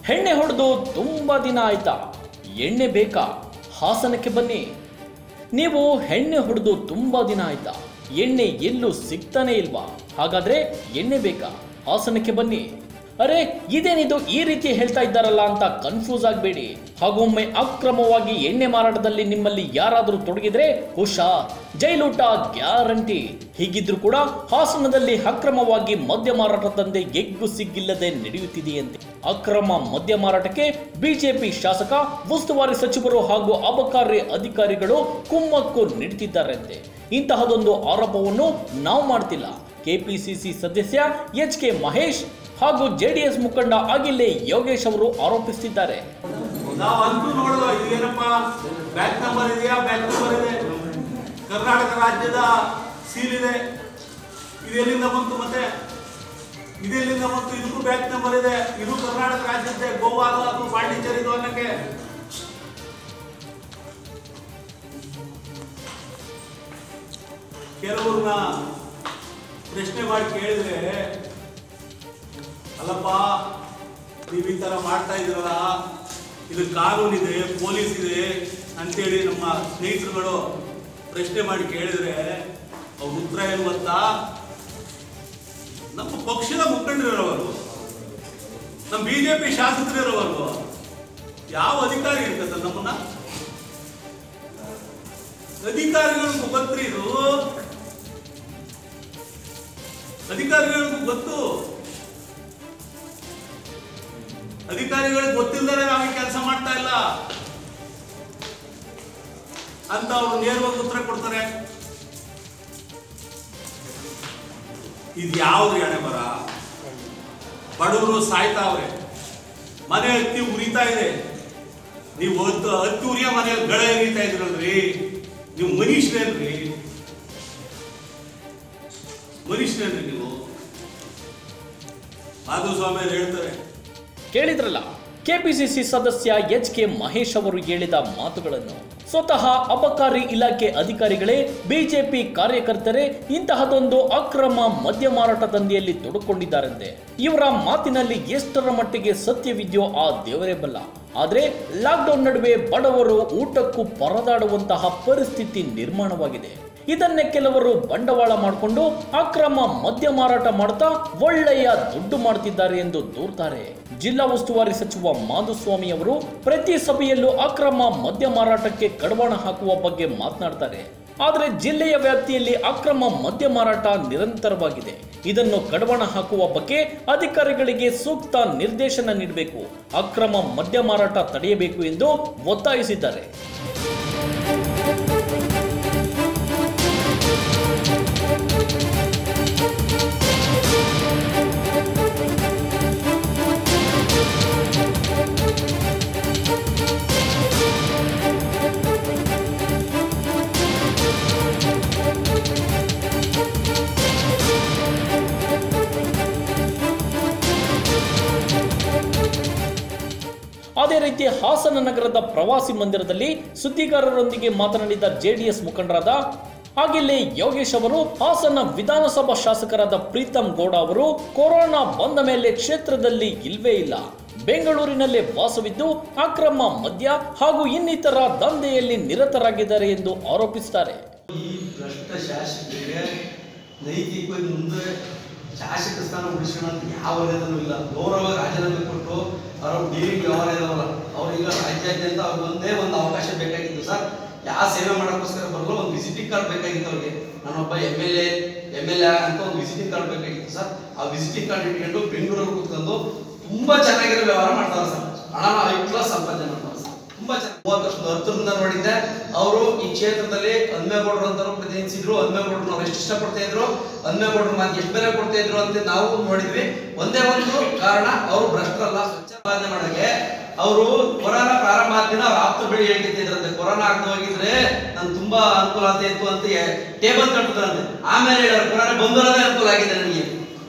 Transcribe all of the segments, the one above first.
ಎಣ್ಣೆ ಹೊಡೆದು ತುಂಬ ದಿನ ಆಯ್ತಾ ಎಣ್ಣೆ ಬೇಕಾ ಹಾಸನಕ್ಕೆ ಬನ್ನಿ ನೀವು ಎಣ್ಣೆ ಹೊಡೆದು ತುಂಬ ದಿನ ಆಯ್ತಾ ಎಣ್ಣೆ ಎಲ್ಲೂ ಸಿಗ್ತಾನೆ ಇಲ್ವಾ ಹಾಗಾದ್ರೆ ಎಣ್ಣೆ ಬೇಕಾ ಹಾಸನಕ್ಕೆ ಬನ್ನಿ ಅರೆ ಇದೇನಿದು ಈ ರೀತಿ ಹೇಳ್ತಾ ಇದ್ದಾರಲ್ಲ ಅಂತ ಕನ್ಫ್ಯೂಸ್ ಆಗಬೇಡಿ ಹಾಗೊಮ್ಮೆ ಅಕ್ರಮವಾಗಿ ಎಣ್ಣೆ ಮಾರಾಟದಲ್ಲಿ ನಿಮ್ಮಲ್ಲಿ ಯಾರಾದರೂ ತೊಡಗಿದ್ರೆ ಹುಷಾರ್ ಜೈಲೂಟ ಗ್ಯಾರಂಟಿ ಹೀಗಿದ್ರು ಕೂಡ ಹಾಸನದಲ್ಲಿ ಅಕ್ರಮವಾಗಿ ಮದ್ಯ ಮಾರಾಟ ದಂಧೆ ಎಗ್ಗು ಸಿಗ್ಗಿಲ್ಲದೆ ನಡೆಯುತ್ತಿದೆಯಂತೆ ಅಕ್ರಮ ಮದ್ಯ ಮಾರಾಟಕ್ಕೆ ಬಿಜೆಪಿ ಶಾಸಕ ಉಸ್ತುವಾರಿ ಸಚಿವರು ಹಾಗೂ ಅಬಕಾರಿ ಅಧಿಕಾರಿಗಳು ಕುಮ್ಮಕ್ಕು ನೀಡುತ್ತಿದ್ದಾರಂತೆ ಇಂತಹದೊಂದು ಆರೋಪವನ್ನು ನಾವು ಮಾಡ್ತಿಲ್ಲ ಕೆಪಿಸಿಸಿ ಸದಸ್ಯ ಎಚ್ ಕೆ ಮಹೇಶ್ ಹಾಗೂ ಜೆಡಿಎಸ್ ಮುಖಂಡ ಅಗಿಲೆ ಯೋಗೇಶ್ ಅವರು ಆರೋಪಿಸುತ್ತಿದ್ದಾರೆ ನಾವು ಅಂತೂ ನೋಡುವ ಇದೇನಪ್ಪ ಬ್ಯಾಕ್ ನಂಬರ್ ಇದೆಯಾ ಬ್ಯಾಕ್ ನಂಬರ್ ಇದೆ ಕರ್ನಾಟಕ ರಾಜ್ಯದ ಸೀಲ್ ಇದೆ ಇದು ಎಲ್ಲಿಂದ ಬಂತು ಮತ್ತೆ ಇದೆಲ್ಲಿಂದ ಬಂತು ಇದಕ್ಕೂ ಬ್ಯಾಕ್ ನಂಬರ್ ಇದೆ ಇದು ಕರ್ನಾಟಕ ರಾಜ್ಯದ್ದೇ ಗೋವಾ ಅದು ಪಾಂಡಿಚೇರಿದು ಅನ್ನಕ್ಕೆ ಕೆಲವ್ರನ್ನ ಪ್ರಶ್ನೆ ಮಾಡಿ ಕೇಳಿದ್ರೆ ಅಲ್ಲಪ್ಪ ನೀವು ಈ ಥರ ಮಾಡ್ತಾ ಇದ್ದೀರಲ್ಲ ಇದು ಕಾನೂನಿದೆ ಪೊಲೀಸ್ ಇದೆ ಅಂತೇಳಿ ನಮ್ಮ ಸ್ನೇಹಿತರುಗಳು ಪ್ರಶ್ನೆ ಮಾಡಿ ಕೇಳಿದ್ರೆ ಅವ್ರ ಉತ್ತರ ಏನು ಗೊತ್ತಾ ನಮ್ಮ ಪಕ್ಷದ ಮುಖಂಡರಿರೋವರು ನಮ್ಮ ಬಿ ಜೆ ಪಿ ಶಾಸಕರಿರೋವರು ಯಾವ ಅಧಿಕಾರಿ ಇರ್ತದೆ ನಮ್ಮನ್ನ ಅಧಿಕಾರಿಗಳಿಗೂ ಗೊತ್ತ್ರಿ ಇದು ಅಧಿಕಾರಿಗಳಿಗೂ ಗೊತ್ತು ಅಧಿಕಾರಿಗಳಿಗೆ ಗೊತ್ತಿಲ್ಲದೆ ನಾವು ಈ ಕೆಲಸ ಮಾಡ್ತಾ ಇಲ್ಲ ಅಂತ ಅವರು ನೇರವಾಗಿ ಉತ್ತರ ಕೊಡ್ತಾರೆ ಇದು ಯಾವ್ದು ಹಣೆ ಬರ ಬಡವರು ಸಾಯ್ತಾವ್ರೆ ಮನೆ ಹತ್ತಿ ಉರಿತಾ ಇದೆ ನೀವು ಹತ್ತು ಹತ್ತಿ ಉರಿಯ ಮನೆಯಲ್ಲಿ ಗಳ ಎರಿತಾ ಇದ್ರಲ್ರಿ ನೀವು ಮನುಷ್ಯರೇನ್ರಿ ಮನುಷ್ಯರೇನ್ರಿ ನೀವು ಮಾಧುಸ್ವಾಮಿ ಅವ್ರು ಹೇಳ್ತಾರೆ ಕೇಳಿದ್ರಲ್ಲ ಕೆಪಿಸಿಸಿ ಸದಸ್ಯ ಎಚ್ ಕೆ ಮಹೇಶ್ ಅವರು ಹೇಳಿದ ಮಾತುಗಳನ್ನು ಸ್ವತಃ ಅಬಕಾರಿ ಇಲಾಖೆ ಅಧಿಕಾರಿಗಳೇ ಬಿಜೆಪಿ ಕಾರ್ಯಕರ್ತರೇ ಇಂತಹದೊಂದು ಅಕ್ರಮ ಮದ್ಯ ಮಾರಾಟ ದಂಧೆಯಲ್ಲಿ ತೊಡಕೊಂಡಿದ್ದಾರಂತೆ ಇವರ ಮಾತಿನಲ್ಲಿ ಎಷ್ಟರ ಮಟ್ಟಿಗೆ ಸತ್ಯವಿದೆಯೋ ಆ ದೇವರೇ ಬಲ್ಲ ಆದ್ರೆ ಲಾಕ್ಡೌನ್ ನಡುವೆ ಬಡವರು ಊಟಕ್ಕೂ ಪರದಾಡುವಂತಹ ಪರಿಸ್ಥಿತಿ ನಿರ್ಮಾಣವಾಗಿದೆ ಇದನ್ನೇ ಕೆಲವರು ಬಂಡವಾಳ ಮಾಡಿಕೊಂಡು ಅಕ್ರಮ ಮದ್ಯ ಮಾರಾಟ ಮಾಡ್ತಾ ಒಳ್ಳೆಯ ದುಡ್ಡು ಮಾಡ್ತಿದ್ದಾರೆ ಎಂದು ದೂರ್ತಾರೆ ಜಿಲ್ಲಾ ಉಸ್ತುವಾರಿ ಸಚಿವ ಮಾಧುಸ್ವಾಮಿ ಅವರು ಪ್ರತಿ ಸಭೆಯಲ್ಲೂ ಅಕ್ರಮ ಮದ್ಯ ಮಾರಾಟಕ್ಕೆ ಕಡಿವಾಣ ಹಾಕುವ ಬಗ್ಗೆ ಮಾತನಾಡ್ತಾರೆ ಆದರೆ ಜಿಲ್ಲೆಯ ವ್ಯಾಪ್ತಿಯಲ್ಲಿ ಅಕ್ರಮ ಮದ್ಯ ಮಾರಾಟ ನಿರಂತರವಾಗಿದೆ ಇದನ್ನು ಕಡಿವಾಣ ಹಾಕುವ ಬಗ್ಗೆ ಅಧಿಕಾರಿಗಳಿಗೆ ಸೂಕ್ತ ನಿರ್ದೇಶನ ನೀಡಬೇಕು ಅಕ್ರಮ ಮದ್ಯ ಮಾರಾಟ ತಡೆಯಬೇಕು ಎಂದು ಒತ್ತಾಯಿಸಿದ್ದಾರೆ ಅದೇ ರೀತಿ ಹಾಸನ ನಗರದ ಪ್ರವಾಸಿ ಮಂದಿರದಲ್ಲಿ ಸುದ್ದಿಗಾರರೊಂದಿಗೆ ಮಾತನಾಡಿದ ಜೆಡಿಎಸ್ ಮುಖಂಡರಾದ ಹಾಗೆಲ್ಲೇ ಯೋಗೇಶ್ ಅವರು ಹಾಸನ ವಿಧಾನಸಭಾ ಶಾಸಕರಾದ ಪ್ರೀತಂ ಗೌಡ ಅವರು ಕೊರೋನಾ ಬಂದ ಮೇಲೆ ಕ್ಷೇತ್ರದಲ್ಲಿ ಇಲ್ವೇ ಇಲ್ಲ ಬೆಂಗಳೂರಿನಲ್ಲೇ ವಾಸವಿದ್ದು ಅಕ್ರಮ ಮದ್ಯ ಹಾಗೂ ಇನ್ನಿತರ ದಂಧೆಯಲ್ಲಿ ನಿರತರಾಗಿದ್ದಾರೆ ಎಂದು ಆರೋಪಿಸುತ್ತಾರೆ ಈ ಭ್ರಷ್ಟ ಶಾಸಕರಿಗೆ ನೈತಿಕವಾಗಿ ಮುಂದೆ ಶಾಸಕ ಸ್ಥಾನ ಉಳಿಸ್ಕೊಳ್ಳೋಂತ ಯಾವ ವಲಯದಲ್ಲೂ ಇಲ್ಲ ಗೌರವ ರಾಜೀನಾಮೆ ಕೊಟ್ಟು ಅವರ ಡೀಲಿಂಗ್ ವ್ಯವಹಾರ ಇದಾವಲ್ಲ ಅವ್ರೀಗ ರಾಜ್ಯಾದ್ಯಂತ ಅವ್ರಿಗೆ ಒಂದೇ ಒಂದು ಅವಕಾಶ ಬೇಕಾಗಿತ್ತು ಸರ್ ಯಾವ ಸೇವೆ ಮಾಡೋಕ್ಕೋಸ್ಕರ ಬರಲು ಒಂದು ವಿಸಿಟಿಂಗ್ ಕಾರ್ಡ್ ಬೇಕಾಗಿತ್ತು ಅವ್ರಿಗೆ ನಾನೊಬ್ಬ M L A M L A ಅಂತ ಒಂದು ವಿಸಿಟಿಂಗ್ ಕಾರ್ಡ್ ಬೇಕಾಗಿತ್ತು ಸರ್ ಆ ವಿಸಿಟಿಂಗ್ ಕಾರ್ಡ್ ಇಟ್ಕೊಂಡು ಬೆಂಗಳೂರಲ್ಲಿ ಕೂತ್ಕೊಂಡು ತುಂಬಾ ಚೆನ್ನಾಗಿರೋ ವ್ಯವಹಾರ ಮಾಡ್ತಾರೆ ಸರ್ ಹಣನ ಐ ಕ್ಲಾಸ್ ಸಂಪಾದನೆ ಮಾಡ್ತಾರೆ ಸರ್ ತುಂಬಾ ಚೆನ್ನಾಗಿ ಮೂವತ್ತು ವರ್ಷದ ಹತ್ತರಿಂದ ನೋಡಿದ್ದೆ ಅವರು ಈ ಕ್ಷೇತ್ರದಲ್ಲಿ ಹನ್ಮೇಗೌಡರು ಅಂತ ಪ್ರತಿನಿಧಿಸಿದ್ರು ಹನ್ಮೇಗೌಡರು ನಾವು ಎಷ್ಟು ಇಷ್ಟಪಡ್ತಾ ಇದ್ರು ಹನ್ಮೇಗೌಡರು ಮಾತು ಎಷ್ಟು ಬೆಲೆ ಕೊಡ್ತಾ ಇದ್ರು ಅಂತ ನಾವು ನೋಡಿದ್ವಿ ಒಂದೇ ಒಂದು ಕಾರಣ ಅವರು ಭ್ರಷ್ಟರಲ್ಲ ಸ್ವಚ್ಛ ಪಾಲನೆ ಮಾಡಕ್ಕೆ ಅವರು ಕೊರೋನಾ ಪ್ರಾರಂಭ ಆದ ದಿನ ಅವ್ರ ಆಪ್ತ ಬಳಿ ಹೇಳ್ತಿದ್ರಂತೆ ಕೊರೋನಾ ಆಗ್ತಾ ಹೋಗಿದ್ರೆ ನನ್ ತುಂಬಾ ಅನುಕೂಲ ಆಗ್ತಾ ಇತ್ತು ಅಂತ ಟೇಬಲ್ ಕಟ್ಟಿದ್ರಂತೆ ಆಮೇಲೆ ಹೇಳೋರು ಕೊರೋನಾ ಬಂದಿರೋದೇ ಅನುಕೂಲ ಆಗಿದೆ ನನಗೆ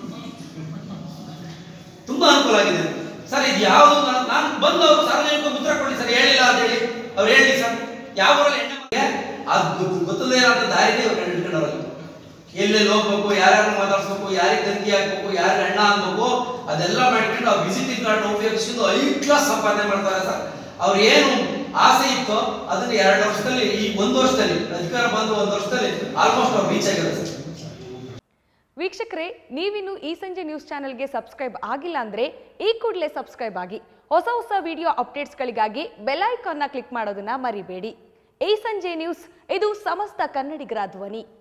ತುಂಬಾ ಅನುಕೂಲ ಆಗಿದೆ ಸರ್ ಇದು ಯಾವುದು ನಾನು ಬಂದು ಅವ್ರು ಸಾರ್ವಜನಿಕ ಉತ್ತರ ಕೊಡಿ ಸರ್ ಹೇಳಿಲ್ಲ ಅಂತ ಹೇಳಿ ಅವ್ರು ಹೇಳಿ ಸರ್ ಯಾವ ಊರಲ್ಲಿ ಎಣ್ಣೆ ಮನೆಗೆ ಅದು ಗೊತ್ತದೇ ಇರೋ ದಾರಿನೇ ಅವ್ರು ಕಂಡುಹಿಡ್ಕೊಂಡವ್ರಲ್ಲಿ ಎಲ್ಲೆಲ್ಲಿ ಹೋಗ್ಬೇಕು ಯಾರ್ಯಾರು ಮಾತಾಡ್ಸ್ಬೇಕು ಯಾರಿಗೆ ತಂಗಿ ಹಾಕ್ಬೇಕು ಯಾರಿಗೆ ಅಣ್ಣ ಅನ್ಬೇಕು ಅದೆಲ್ಲ ಮಾಡ್ಕೊಂಡು ಆ ವಿಸಿಟಿಂಗ್ ಕಾರ್ಡ್ ಉಪಯೋಗಿಸಿದ್ದು ಐ ಕ್ಲಾಸ್ ಸಂಪಾದನೆ ಮಾಡ್ತಾರೆ ಸರ್ ಅವ್ರ ಏನು ಆಸೆ ಇತ್ತು ಅದನ್ನ ಎರಡು ವರ್ಷದಲ್ಲಿ ಈ ಒಂದು ವರ್ಷದಲ್ಲಿ ಅಧಿಕಾರ ಬಂದು ಒಂದು ವರ್ಷದಲ್ಲಿ ಆಲ್ಮೋಸ್ಟ್ ಅವ್ರು ರೀಚ್ ಆಗಿದೆ ಸರ್ ವೀಕ್ಷಕರೇ ನೀವಿನ್ನು ಈ ಸಂಜೆ ನ್ಯೂಸ್ ಚಾನೆಲ್ಗೆ ಸಬ್ಸ್ಕ್ರೈಬ್ ಆಗಿಲ್ಲ ಅಂದ್ರೆ ಈ ಕೂಡಲೇ ಸಬ್ಸ್ಕ್ರೈಬ್ ಆಗಿ ಹೊಸ ಹೊಸ ವಿಡಿಯೋ ಅಪ್ಡೇಟ್ಸ್ಗಳಿಗಾಗಿ ಬೆಲ್ ಐಕಾನ್ನ ಕ್ಲಿಕ್ ಮಾಡೋದನ್ನ ಮರಿಬೇಡಿ ಈ ಸಂಜೆ ನ್ಯೂಸ್ ಇದು ಸಮಸ್ತ ಕನ್ನಡಿಗರ ಧ್ವನಿ